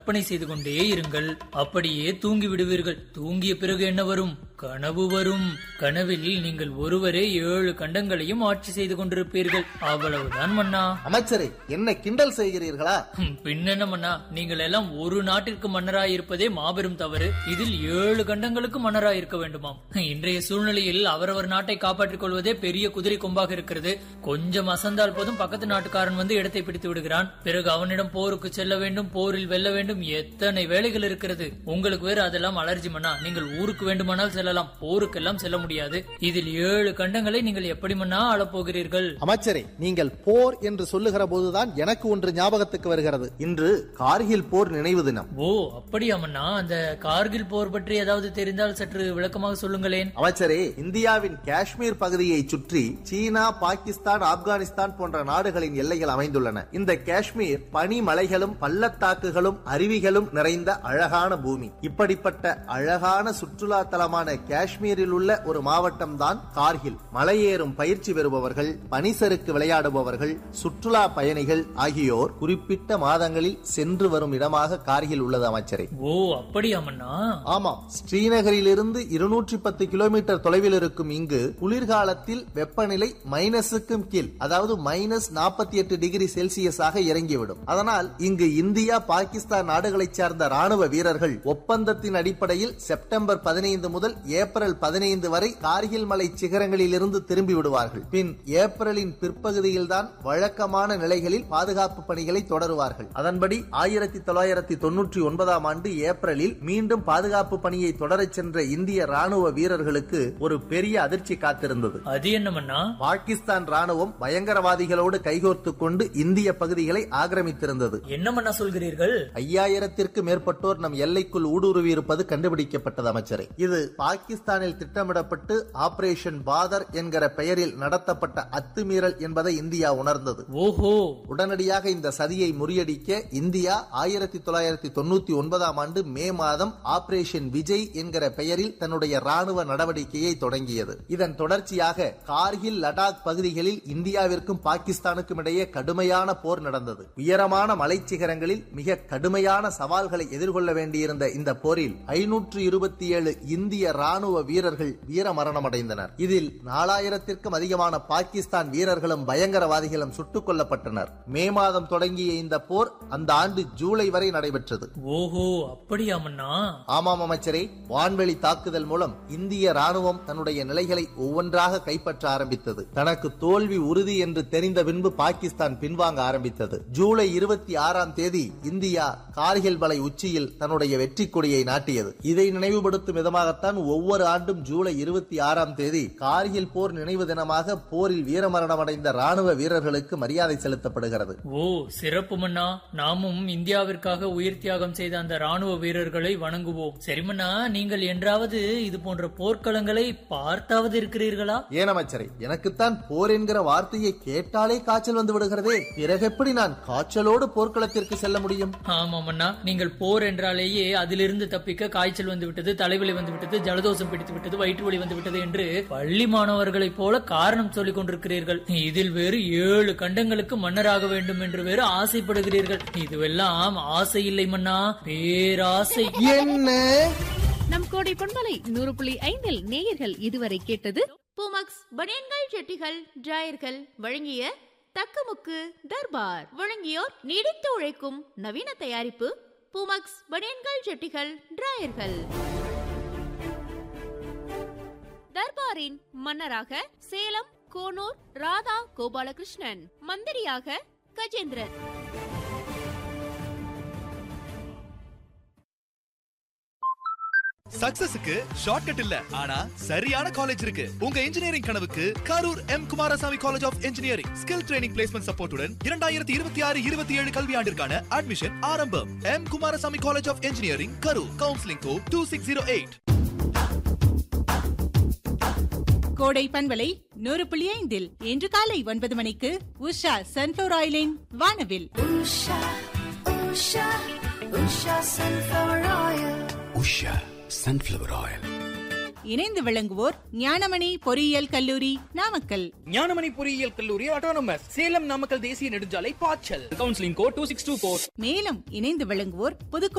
கற்பனை செய்து கொண்டே இருங்கள் அப்படியே தூங்கி விடுவீர்கள் தூங்கிய பிறகு என்ன வரும் கனவு வரும் கனவில் நீங்கள் ஒருவரே ஏழு கண்டங்களையும் ஆட்சி செய்து கொண்டிருப்பீர்கள் அவ்வளவுதான் மன்னா அமைச்சரே என்ன கிண்டல் செய்கிறீர்களா ஹம், பின்னென்ன மன்னா நீங்கள் எல்லாம் ஒரு நாட்டிற்கு மன்னராய் இருப்பதே மாபெரும் தவறு இதில் ஏழு கண்டங்களுக்கு மன்னராய் இருக்க வேண்டுமாம் இன்றைய சூழ்நிலையில் அவரவர் நாட்டை காப்பாற்றிக் கொள்வதே பெரிய குதிரை கொம்பாக இருக்கிறது கொஞ்சம் அசந்தால் போதும் பக்கத்து நாட்டுக்காரன் வந்து இடத்தை பிடித்து விடுகிறான் பிறகு அவனிடம் போருக்கு செல்ல வேண்டும் போரில் வெல்ல வேண்டும் எத்தனை வேலைகள் இருக்கிறது உங்களுக்கு வேறு அதெல்லாம் அலர்ஜி மன்னா நீங்கள் ஊருக்கு வேண்டுமானால் செல்லலாம் போருக்கெல்லாம் செல்ல முடியாது இதில் ஏழு கண்டங்களை நீங்கள் எப்படி மன்னா ஆளப்போகிறீர்கள் அமைச்சரே நீங்கள் போர் என்று சொல்லுகிற போதுதான் எனக்கு ஒன்று ஞாபகத்துக்கு வருகிறது இன்று கார்கில் போர் நினைவு தினம் ஓ அப்படியா மன்னா அந்த கார்கில் போர் பற்றி ஏதாவது தெரிந்தால் சற்று விளக்கமாக சொல்லுங்களேன் அமைச்சரே இந்தியாவின் காஷ்மீர் பகுதியை சுற்றி சீனா பாகிஸ்தான் ஆப்கானிஸ்தான் போன்ற நாடுகளின் எல்லைகள் அமைந்துள்ளன இந்த காஷ்மீர் பனிமலைகளும் பள்ளத்தாக்குகளும் அருவிகளும் நிறைந்த அழகான பூமி இப்படிப்பட்ட அழகான சுற்றுலா தலமான காஷ்மீரில் உள்ள ஒரு மாவட்டம் தான் கார்கில் மலையேறும் பயிற்சி பெறுபவர்கள் பனிசறுக்கு விளையாடுபவர்கள் சுற்றுலா பயணிகள் ஆகியோர் குறிப்பிட்ட மாதங்களில் சென்று வரும் இடமாக கார்கில் உள்ளது அமைச்சரே ஓ அப்படியா மன்னா ஆமாம் ஸ்ரீநகரிலிருந்து இருநூற்றி பத்து கிலோமீட்டர் தொலைவில் இருக்கும் இங்கு குளிர்காலத்தில் வெப்பநிலை மைனஸுக்கும் கீழ் அதாவது மைனஸ் நாற்பத்தி எட்டு டிகிரி செல்சியஸாக இறங்கிவிடும் அதனால் இங்கு இந்தியா பாகிஸ்தான் நாடுகளைச் சார்ந்த ராணுவ வீரர்கள் ஒப்பந்தத்தின் அடிப்படையில் செப்டம்பர் பதினைந்து முதல் ஏப்ரல் பதினைந்து வரை கார்கில் மலை சிகரங்களில் இருந்து திரும்பி விடுவார்கள் பின் ஏப்ரலின் பிற்பகுதியில் தான் வழக்கமான நிலைகளில் பாதுகாப்பு பணிகளை தொடருவார்கள் அதன்படி ஆயிரத்தி தொள்ளாயிரத்தி தொன்னூற்றி ஒன்பதாம் ஆண்டு ஏப்ரலில் மீண்டும் பாதுகாப்பு பணியை தொடரச் சென்ற இந்திய ராணுவ வீரர்களுக்கு ஒரு பெரிய அதிர்ச்சி காத்திருந்தது அது என்ன மன்னா பாகிஸ்தான் ராணுவம் பயங்கரவாதிகளோடு கைகோர்த்துக் கொண்டு இந்திய பகுதிகளை ஆக்கிரமித்திருந்தது என்ன மன்னா சொல்கிறீர்கள் ஐயாயிரத்திற்கு மேற்பட்டோர் நம் எல்லைக்குள் ஊடுருவி இருப்பது கண்டுபிடிக்கப்பட்டது அமைச்சரே இது பாகிஸ்தானில் திட்டமிடப்பட்டு ஆபரேஷன் பாதர் என்கிற பெயரில் நடத்தப்பட்ட அத்துமீறல் என்பதை இந்தியா உணர்ந்தது ஓஹோ உடனடியாக இந்த சதியை முறியடிக்க இந்தியா ஆயிரத்தி தொள்ளாயிரத்தி தொண்ணூத்தி ஒன்பதாம் ஆண்டு மே மாதம் ஆபரேஷன் விஜய் என்கிற பெயரில் தன்னுடைய ராணுவ நடவடிக்கையை தொடங்கியது இதன் தொடர்ச்சியாக கார்கில் லடாக் பகுதிகளில் இந்தியாவிற்கும் பாகிஸ்தானுக்கும் இடையே கடுமையான போர் நடந்தது உயரமான மலைச்சிகரங்களில் மிக கடுமையான சவால்களை எதிர்கொள்ள வேண்டியிருந்த இந்த போரில் ஐநூற்று இருபத்தி ஏழு இந்திய ராணுவ வீரர்கள் வீர மரணமடைந்தனர் இதில் நாலாயிரத்திற்கும் அதிகமான பாகிஸ்தான் வீரர்களும் பயங்கரவாதிகளும் சுட்டுக் கொல்லப்பட்டனர் மே மாதம் தொடங்கிய இந்த போர் அந்த ஆண்டு ஜூலை வரை நடைபெற்றது ஓஹோ அப்படியா மன்னா ஆமாம் அமைச்சரே வான்வெளி தாக்குதல் மூலம் இந்திய ராணுவம் தன்னுடைய நிலைகளை ஒவ்வொன்றாக கைப்பற்ற ஆரம்பித்தது தனக்கு தோல்வி உறுதி என்று தெரிந்த பின்பு பாகிஸ்தான் பின்வாங்க ஆரம்பித்தது ஜூலை இருபத்தி ஆறாம் தேதி இந்தியா கார்கில் மலை உச்சியில் தன்னுடைய வெற்றி கொடியை நாட்டியது இதை நினைவுபடுத்தும் விதமாகத்தான் ஒவ்வொரு ஆண்டும் ஜூலை இருபத்தி ஆறாம் தேதி கார்கில் போர் நினைவு தினமாக போரில் வீரமரணமடைந்த ராணுவ வீரர்களுக்கு மரியாதை செலுத்தப்படுகிறது ஓ சிறப்பு மன்னா நாமும் இந்தியாவிற்காக உயிர் தியாகம் செய்த அந்த ராணுவ வீரர்களை வணங்குவோம் சரி மன்னா நீங்கள் என்றாவது இது போன்ற போர்க்களங்களை பார்த்தாவது இருக்கிறீர்களா ஏன் அமைச்சரே எனக்குத்தான் போர் என்கிற வார்த்தையை கேட்டாலே காய்ச்சல் வந்து விடுகிறதே பிறகு எப்படி நான் காய்ச்சலோடு போர்க்களத்திற்கு செல்ல முடியும் ஆமாம் அண்ணா நீங்கள் போர் என்றாலேயே அதிலிருந்து தப்பிக்க காய்ச்சல் வந்து விட்டது தலைவலி வந்து விட்டது ஜலதோஷம் பிடித்து விட்டது வயிற்று வலி வந்து விட்டது என்று பள்ளி மாணவர்களைப் போல காரணம் சொல்லிக் கொண்டிருக்கிறீர்கள் இதில் வேறு ஏழு கண்டங்களுக்கு மன்னராக வேண்டும் என்று வேறு ஆசைப்படுகிறீர்கள் இதுவெல்லாம் ஆசை இல்லை மன்னா பேராசை என்ன நம் கோடை பொன்மலை நூறு புள்ளி ஐந்தில் நேயர்கள் இதுவரை கேட்டது பூமக்ஸ் பனியன்கள் ஜெட்டிகள் டிராயர்கள் வழங்கிய தக்கமுக்கு தர்பார் வழங்கியோர் நீடித்து உழைக்கும் நவீன தயாரிப்பு பூமக்ஸ் பனியன்கள் ஜெட்டிகள் டிராயர்கள் தர்பாரின் மன்னராக சேலம் கோனூர் ராதா கோபாலகிருஷ்ணன் மந்திரியாக கஜேந்திரன் சக்சஸுக்கு ஷார்ட்கட் இல்ல ஆனா சரியான காலேஜ் இருக்கு உங்க இன்ஜினியரிங் கனவுக்கு Karur M Kumarasamy college of engineering skill training placement சப்போர்ட்டுடன் இரண்டாயிரத்தி இருபத்தி ஆறு இருபத்தி ஏழு கல்வியாண்டிற்கான அட்மிஷன் ஆரம்பம் M Kumarasamy college of engineering Karur counselling code two six zero eight Kodai பண்பலை நூறு புள்ளி ஐந்தில் இன்று காலை ஒன்பது மணிக்கு உஷா சன்ஃபிளவர் ஆயிலின் வானவில் உஷா சன்ஃப்ளவர் ஆயில் இணைந்து விளங்குவோர் ஞானமணி பொறியியல் கல்லூரி நாமக்கல் ஞானமணி பொறியியல் கல்லூரி ஆட்டோனமஸ் சேலம் நாமக்கல் தேசிய நெடுஞ்சாலை பாய்ச்சல் counselling code two six two four மேலும் இணைந்து விளங்குவோர் புதுக்கோட்டை